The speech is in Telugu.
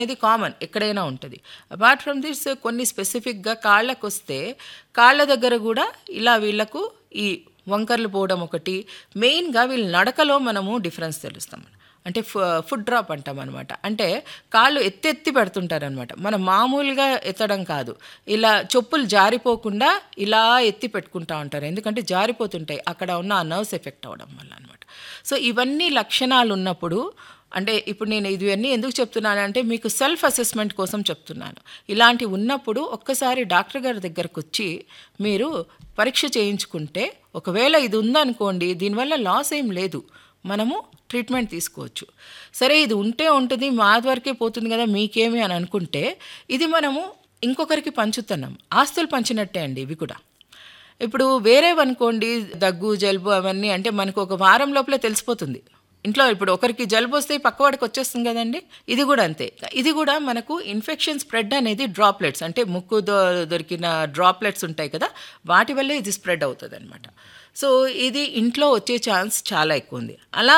ఇది కామన్ ఎక్కడైనా ఉంటుంది అపార్ట్ ఫ్రమ్ దిస్ కొన్ని స్పెసిఫిక్గా కాళ్ళకు వస్తే కాళ్ళ దగ్గర కూడా ఇలా వీళ్ళకు ఈ వంకర్లు పోవడం ఒకటి మెయిన్గా వీళ్ళ నడకలో మనము డిఫరెన్స్ తెలుస్తాం అంటే ఫుడ్ డ్రాప్ అంటాం అనమాట అంటే కాళ్ళు ఎత్తెత్తి పెడుతుంటారనమాట మనం మామూలుగా ఎత్తడం కాదు ఇలా చెప్పులు జారిపోకుండా ఇలా ఎత్తి పెట్టుకుంటా ఉంటారు ఎందుకంటే జారిపోతుంటాయి అక్కడ ఉన్న ఆ నర్వ్స్ ఎఫెక్ట్ అవ్వడం వల్ల అనమాట సో ఇవన్నీ లక్షణాలు ఉన్నప్పుడు అంటే ఇప్పుడు నేను ఇవన్నీ ఎందుకు చెప్తున్నానంటే మీకు సెల్ఫ్ అసెస్మెంట్ కోసం చెప్తున్నాను ఇలాంటి ఉన్నప్పుడు ఒక్కసారి డాక్టర్ గారి దగ్గరకు వచ్చి మీరు పరీక్ష చేయించుకుంటే ఒకవేళ ఇది ఉందనుకోండి దీనివల్ల లాస్ ఏం లేదు మనము ట్రీట్మెంట్ తీసుకోవచ్చు సరే ఇది ఉంటే ఉంటుంది మా వరకే పోతుంది కదా మీకేమి అని అనుకుంటే ఇది మనము ఇంకొకరికి పంచుతున్నాం ఆస్తులు పంచినట్టే అండి ఇవి కూడా ఇప్పుడు వేరేవనుకోండి దగ్గు జలుబు అవన్నీ అంటే మనకు ఒక వారం లోపలే తెలిసిపోతుంది ఇంట్లో ఇప్పుడు ఒకరికి జలుబు వస్తే పక్కవాడికి వచ్చేస్తుంది కదండి ఇది కూడా అంతే ఇది కూడా మనకు ఇన్ఫెక్షన్ స్ప్రెడ్ అనేది డ్రాప్లెట్స్ అంటే ముక్కు దొ- దొరికిన డ్రాప్లెట్స్ ఉంటాయి కదా వాటి వల్లే ఇది స్ప్రెడ్ అవుతుంది అనమాట సో ఇది ఇంట్లో వచ్చే ఛాన్స్ చాలా ఎక్కువ ఉంది అలా